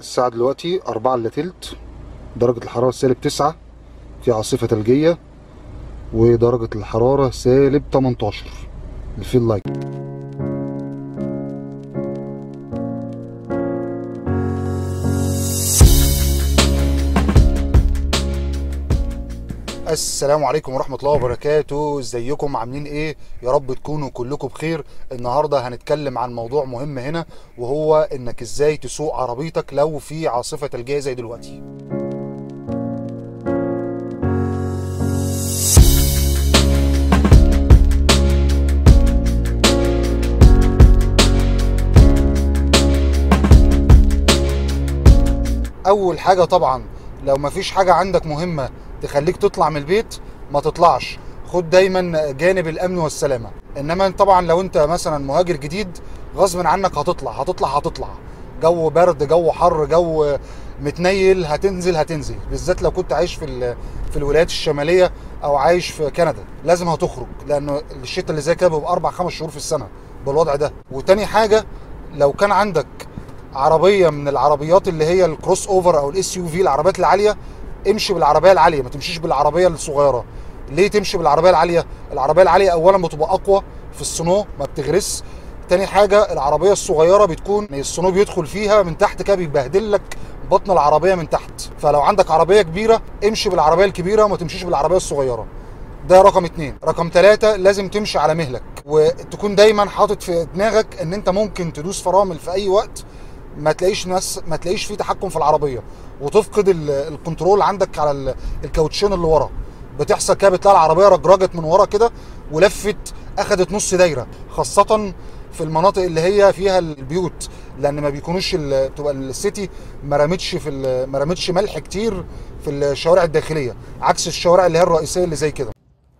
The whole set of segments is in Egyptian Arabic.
الساعة دلوقتي أربعة إلا تلت درجة الحرارة سالب تسعة في عاصفة ثلجية ودرجة الحرارة سالب 18 الفيل لايك السلام عليكم ورحمة الله وبركاته ازيكم عاملين ايه يا رب تكونوا كلكم بخير النهاردة هنتكلم عن موضوع مهم هنا وهو انك ازاي تسوق عربيتك لو في عاصفة ثلجية زي دلوقتي اول حاجة طبعا لو مفيش حاجة عندك مهمة تخليك تطلع من البيت ما تطلعش خد دايما جانب الامن والسلامه انما طبعا لو انت مثلا مهاجر جديد غصب عنك هتطلع هتطلع هتطلع جو برد جو حر جو متنيل هتنزل هتنزل بالذات لو كنت عايش في في الولايات الشماليه او عايش في كندا لازم هتخرج لانه الشتاء اللي زي كده بيبقى اربع خمس شهور في السنه بالوضع ده وتاني حاجه لو كان عندك عربيه من العربيات اللي هي الكروس اوفر او الاس يو في العربيات العاليه امشي بالعربيه العاليه ما تمشيش بالعربيه الصغيره ليه تمشي بالعربيه العاليه العربيه العاليه اولا بتبقى اقوى في السنو ما بتغرس تاني حاجه العربيه الصغيره بتكون السنو بيدخل فيها من تحت كده بيبهدل لك بطن العربيه من تحت فلو عندك عربيه كبيره امشي بالعربيه الكبيره وما تمشيش بالعربيه الصغيره ده رقم اتنين رقم تلاتة لازم تمشي على مهلك وتكون دايما حاطط في دماغك ان انت ممكن تدوس فرامل في اي وقت ما تلاقيش ناس ما تلاقيش فيه تحكم في العربيه وتفقد الكنترول عندك على الكاوتشين اللي ورا بتحصل كده بتلاقي العربيه رجرجت من ورا كده ولفت اخدت نص دايره خاصه في المناطق اللي هي فيها البيوت لان ما بيكونوش تبقى السيتي ما رمتش في ما رمتش ملح كتير في الشوارع الداخليه عكس الشوارع اللي هي الرئيسيه اللي زي كده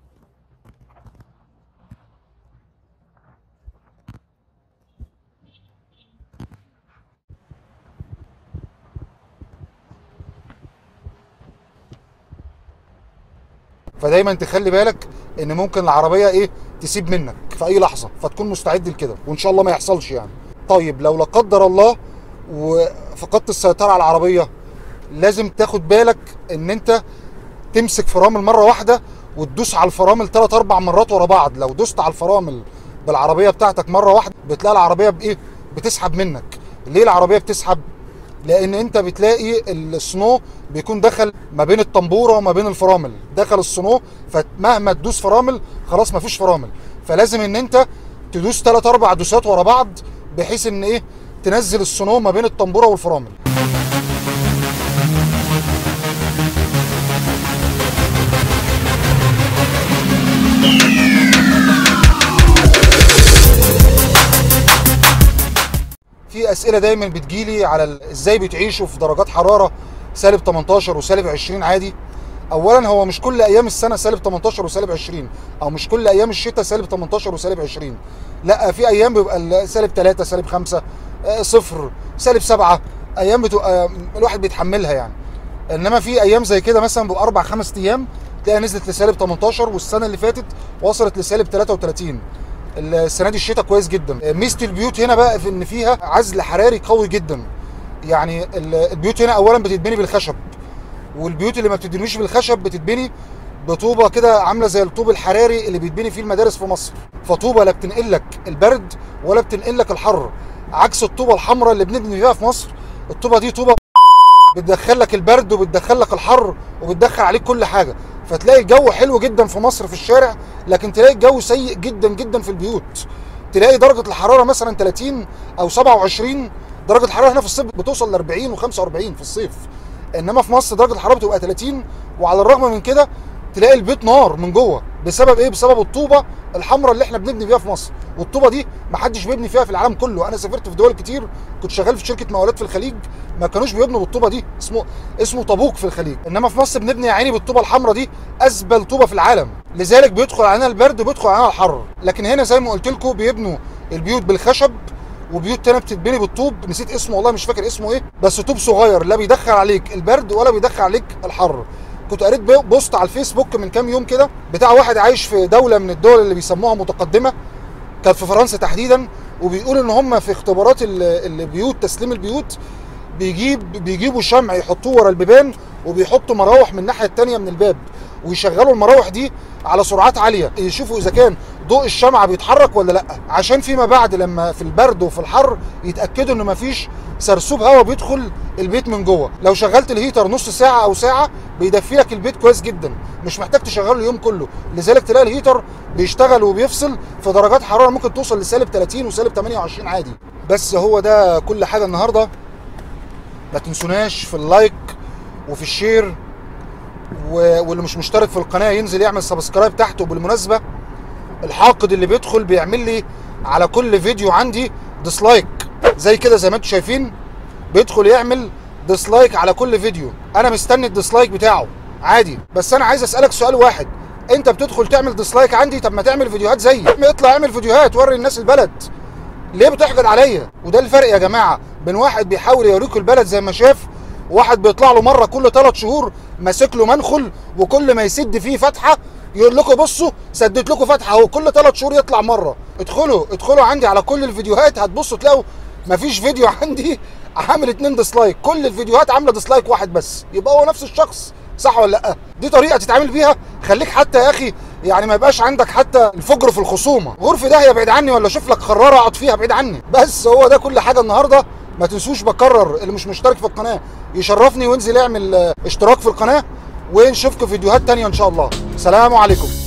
فدايما تخلي بالك ان ممكن العربيه ايه تسيب منك في اي لحظه فتكون مستعد لكده وان شاء الله ما يحصلش يعني طيب لو لا قدر الله وفقدت السيطره على العربيه لازم تاخد بالك ان انت تمسك فرامل مره واحده وتدوس على الفرامل ثلاث اربع مرات ورا بعض لو دوست على الفرامل بالعربيه بتاعتك مره واحده بتلاقي العربيه بايه بتسحب منك ليه العربيه بتسحب لان انت بتلاقي السنو بيكون دخل ما بين الطنبوره وما بين الفرامل دخل السنو فمهما تدوس فرامل خلاص ما فيش فرامل فلازم ان انت تدوس ثلاث اربع دوسات ورا بعض بحيث ان ايه تنزل السنو ما بين الطنبوره والفرامل في اسئله دايما بتجيلي على ازاي بتعيشوا في درجات حراره سالب 18 وسالب 20 عادي اولا هو مش كل ايام السنه سالب 18 وسالب 20 او مش كل ايام الشتاء سالب 18 وسالب 20 لا في ايام بيبقى سالب 3 سالب 5 صفر سالب 7 ايام بتبقى الواحد بيتحملها يعني انما في ايام زي كده مثلا باربع خمس ايام تلاقيها نزلت لسالب 18 والسنه اللي فاتت وصلت لسالب 33 السنه دي الشتاء كويس جدا ميزه البيوت هنا بقى في ان فيها عزل حراري قوي جدا يعني البيوت هنا اولا بتتبني بالخشب والبيوت اللي ما بتتبنيش بالخشب بتتبني بطوبه كده عامله زي الطوب الحراري اللي بيتبني فيه المدارس في مصر فطوبه لا بتنقل لك البرد ولا بتنقل لك الحر عكس الطوبه الحمراء اللي بنبني فيها في مصر الطوبه دي طوبه بتدخل لك البرد وبتدخل لك الحر وبتدخل عليك كل حاجه فتلاقي الجو حلو جدا في مصر في الشارع لكن تلاقي الجو سيء جدا جدا في البيوت تلاقي درجه الحراره مثلا 30 او 27 درجه الحراره هنا في الصيف بتوصل ل 40 و45 في الصيف انما في مصر درجه الحراره بتبقى 30 وعلى الرغم من كده تلاقي البيت نار من جوه بسبب ايه بسبب الطوبه الحمراء اللي احنا بنبني فيها في مصر والطوبه دي ما حدش بيبني فيها في العالم كله انا سافرت في دول كتير كنت شغال في شركه مقاولات في الخليج ما كانوش بيبنوا بالطوبه دي اسمه اسمه طابوق في الخليج انما في مصر بنبني يا عيني بالطوبه الحمراء دي ازبل طوبه في العالم لذلك بيدخل علينا البرد وبيدخل علينا الحر لكن هنا زي ما قلت لكم بيبنوا البيوت بالخشب وبيوت تانية بتتبني بالطوب نسيت اسمه والله مش فاكر اسمه ايه بس طوب صغير لا بيدخل عليك البرد ولا بيدخل عليك الحر كنت قريت بوست على الفيسبوك من كام يوم كده بتاع واحد عايش في دوله من الدول اللي بيسموها متقدمه كانت في فرنسا تحديدا وبيقول ان هم في اختبارات البيوت تسليم البيوت بيجيب بيجيبوا شمع يحطوه ورا البيبان وبيحطوا مراوح من الناحيه الثانيه من الباب ويشغلوا المراوح دي على سرعات عاليه يشوفوا اذا كان ضوء الشمعه بيتحرك ولا لا عشان فيما بعد لما في البرد وفي الحر يتاكدوا ان مفيش سرسوب هواء بيدخل البيت من جوه لو شغلت الهيتر نص ساعه او ساعه بيدفي لك البيت كويس جدا مش محتاج تشغله اليوم كله لذلك تلاقي الهيتر بيشتغل وبيفصل في درجات حراره ممكن توصل لسالب 30 وسالب 28 عادي بس هو ده كل حاجه النهارده ما تنسوناش في اللايك وفي الشير و- واللي مش مشترك في القناه ينزل يعمل سبسكرايب تحت وبالمناسبه الحاقد اللي بيدخل بيعمل لي على كل فيديو عندي ديسلايك زي كده زي ما انتم شايفين بيدخل يعمل ديسلايك على كل فيديو انا مستني الديسلايك بتاعه عادي بس انا عايز اسالك سؤال واحد انت بتدخل تعمل ديسلايك عندي طب ما تعمل فيديوهات زيي اطلع اعمل فيديوهات وري الناس البلد ليه بتحقد عليا وده الفرق يا جماعه بين واحد بيحاول يوريكم البلد زي ما شاف وواحد بيطلع له مره كل ثلاث شهور ماسك له منخل وكل ما يسد فيه فتحه يقول لكم بصوا سدت لكم فتحه اهو كل ثلاث شهور يطلع مره ادخلوا ادخلوا عندي على كل الفيديوهات هتبصوا تلاقوا مفيش فيديو عندي عامل اتنين ديسلايك كل الفيديوهات عامله ديسلايك واحد بس يبقى هو نفس الشخص صح ولا لا دي طريقه تتعامل بيها خليك حتى يا اخي يعني ما يبقاش عندك حتى الفجر في الخصومه غرفه داهيه بعيد عني ولا اشوف لك خراره اقعد فيها بعيد عني بس هو ده كل حاجه النهارده ما تنسوش بكرر اللي مش مشترك في القناه يشرفني وينزل يعمل آه، اشتراك في القناه ونشوفكم فيديوهات تانية ان شاء الله سلام عليكم